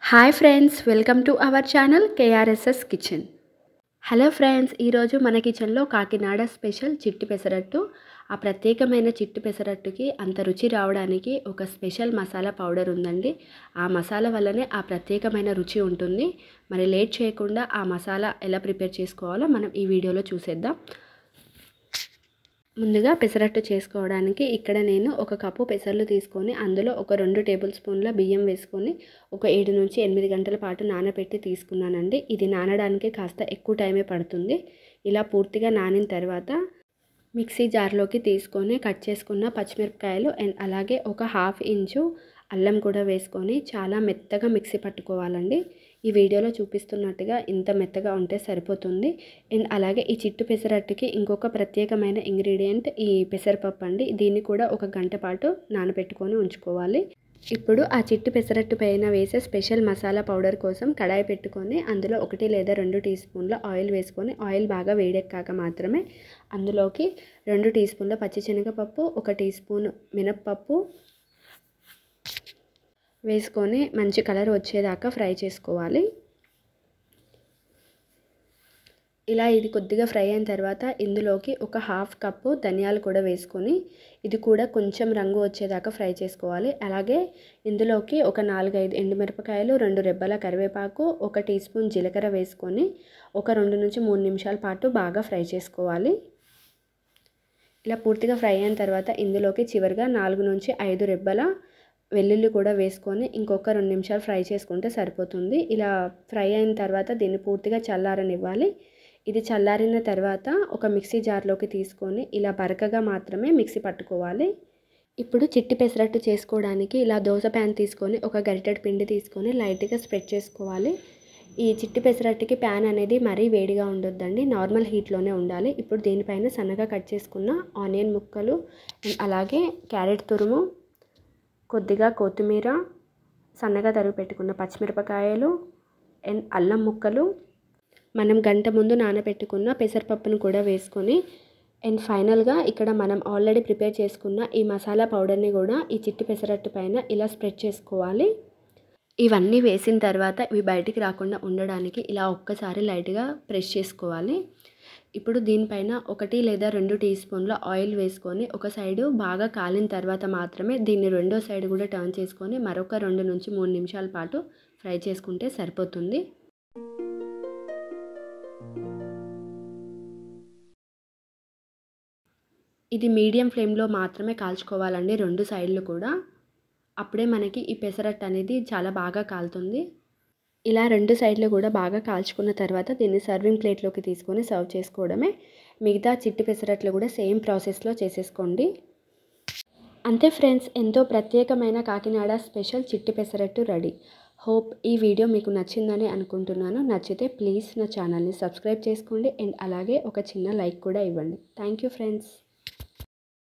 hi friends welcome to our channel KRSS kitchen hello friends ఈరోజు మన కిచెన్లో Kakinada special చిట్టి పెసరట్టు ఆ ప్రత్యేకమైన చిట్టి పెసరట్టుకి అంత రుచి రావడానికి ఒక స్పెషల్ మసాలా పౌడర్ ఉందండి ఆ మసాలా వల్లనే ఆ ప్రత్యేకమైన రుచి ఉంటుంది మరి లేట్ చేయకుండా ఆ మసాలా ఎలా ప్రిపేర్ చేసుకోవాలో మనం ఈ వీడియోలో చూసేద్దాం ముందుగా పెసరట్టు చేసుకోవడానికి ఇక్కడ నేను ఒక కప్పు పెసర్లు తీసుకొని అందులో ఒక రెండు టేబుల్ స్పూన్ల బియ్యం వేసుకొని ఒక ఏడు నుంచి ఎనిమిది గంటల పాటు నానబెట్టి తీసుకున్నానండి ఇది నానడానికి కాస్త ఎక్కువ టైమే పడుతుంది ఇలా పూర్తిగా నానిన తర్వాత మిక్సీ జార్లోకి తీసుకొని కట్ చేసుకున్న పచ్చిమిరపకాయలు అండ్ అలాగే ఒక హాఫ్ ఇంచు అల్లం కూడా వేసుకొని చాలా మెత్తగా మిక్సీ పట్టుకోవాలండి ఈ వీడియోలో చూపిస్తున్నట్టుగా ఇంత మెత్తగా ఉంటే సరిపోతుంది అండ్ అలాగే ఈ చిట్టు పెసరట్టుకి ఇంకొక ప్రత్యేకమైన ఇంగ్రీడియంట్ ఈ పెసరపప్పు అండి దీన్ని కూడా ఒక గంట పాటు నానబెట్టుకొని ఉంచుకోవాలి ఇప్పుడు ఆ చిట్టు పెసరట్టు పైన వేసే స్పెషల్ మసాలా పౌడర్ కోసం కడాయి పెట్టుకొని అందులో ఒకటి లేదా రెండు టీ స్పూన్ల ఆయిల్ వేసుకొని ఆయిల్ బాగా వేడెక్కాక మాత్రమే అందులోకి రెండు టీ స్పూన్ల పచ్చిశనగపప్పు ఒక టీ స్పూన్ మినప్పప్పు వేసుకొని మంచి కలర్ వచ్చేదాకా ఫ్రై చేసుకోవాలి ఇలా ఇది కొద్దిగా ఫ్రై అయిన తర్వాత ఇందులోకి ఒక హాఫ్ కప్పు ధనియాలు కూడా వేసుకొని ఇది కూడా కొంచెం రంగు వచ్చేదాకా ఫ్రై చేసుకోవాలి అలాగే ఇందులోకి ఒక నాలుగైదు ఎండుమిరపకాయలు రెండు రెబ్బల కరివేపాకు ఒక టీ స్పూన్ జీలకర్ర వేసుకొని ఒక రెండు నుంచి మూడు నిమిషాల పాటు బాగా ఫ్రై చేసుకోవాలి ఇలా పూర్తిగా ఫ్రై అయిన తర్వాత ఇందులోకి చివరిగా నాలుగు నుంచి ఐదు రెబ్బల వెల్లుల్లి కూడా వేసుకొని ఇంకొక రెండు నిమిషాలు ఫ్రై చేసుకుంటే సరిపోతుంది ఇలా ఫ్రై అయిన తర్వాత దీన్ని పూర్తిగా చల్లారనివ్వాలి ఇది చల్లారిన తర్వాత ఒక మిక్సీ జార్లోకి తీసుకొని ఇలా బరకగా మాత్రమే మిక్సీ పట్టుకోవాలి ఇప్పుడు చిట్టి పెసరట్టు చేసుకోవడానికి ఇలా దోశ ప్యాన్ తీసుకొని ఒక గరిటెడ్ పిండి తీసుకొని లైట్గా స్ప్రెడ్ చేసుకోవాలి ఈ చిట్టి పెసరట్టుకి ప్యాన్ అనేది మరీ వేడిగా ఉండొద్దండి నార్మల్ హీట్లోనే ఉండాలి ఇప్పుడు దీనిపైన సన్నగా కట్ చేసుకున్న ఆనియన్ ముక్కలు అలాగే క్యారెట్ తురుము కొద్దిగా కొత్తిమీర సన్నగా తరుగు పెట్టుకున్న పచ్చిమిరపకాయలు అండ్ అల్లం ముక్కలు మనం గంట ముందు నానబెట్టుకున్న పెసరపప్పును కూడా వేసుకొని అండ్ ఫైనల్గా ఇక్కడ మనం ఆల్రెడీ ప్రిపేర్ చేసుకున్న ఈ మసాలా పౌడర్ని కూడా ఈ చిట్టి పెసరట్టు పైన ఇలా స్ప్రెడ్ చేసుకోవాలి ఇవన్నీ వేసిన తర్వాత ఇవి బయటికి రాకుండా ఉండడానికి ఇలా ఒక్కసారి లైట్గా ప్రెస్ చేసుకోవాలి ఇప్పుడు దీనిపైన ఒకటి లేదా రెండు టీ స్పూన్ల ఆయిల్ వేసుకొని ఒక సైడు బాగా కాలిన తర్వాత మాత్రమే దీన్ని రెండో సైడ్ కూడా టర్న్ చేసుకొని మరొక రెండు నుంచి మూడు నిమిషాల పాటు ఫ్రై చేసుకుంటే సరిపోతుంది ఇది మీడియం ఫ్లేమ్లో మాత్రమే కాల్చుకోవాలండి రెండు సైడ్లు కూడా అప్పుడే మనకి ఈ పెసరట్టు అనేది చాలా బాగా కాలుతుంది ఇలా రెండు సైడ్లు కూడా బాగా కాల్చుకున్న తర్వాత దీన్ని సర్వింగ్ ప్లేట్లోకి తీసుకొని సర్వ్ చేసుకోవడమే మిగతా చిట్టి పెసరట్లు కూడా సేమ్ ప్రాసెస్లో చేసేసుకోండి అంతే ఫ్రెండ్స్ ఎంతో ప్రత్యేకమైన కాకినాడ స్పెషల్ చిట్టి పెసరట్టు రెడీ హోప్ ఈ వీడియో మీకు నచ్చిందని అనుకుంటున్నాను నచ్చితే ప్లీజ్ నా ఛానల్ని సబ్స్క్రైబ్ చేసుకోండి అండ్ అలాగే ఒక చిన్న లైక్ కూడా ఇవ్వండి థ్యాంక్ యూ ఫ్రెండ్స్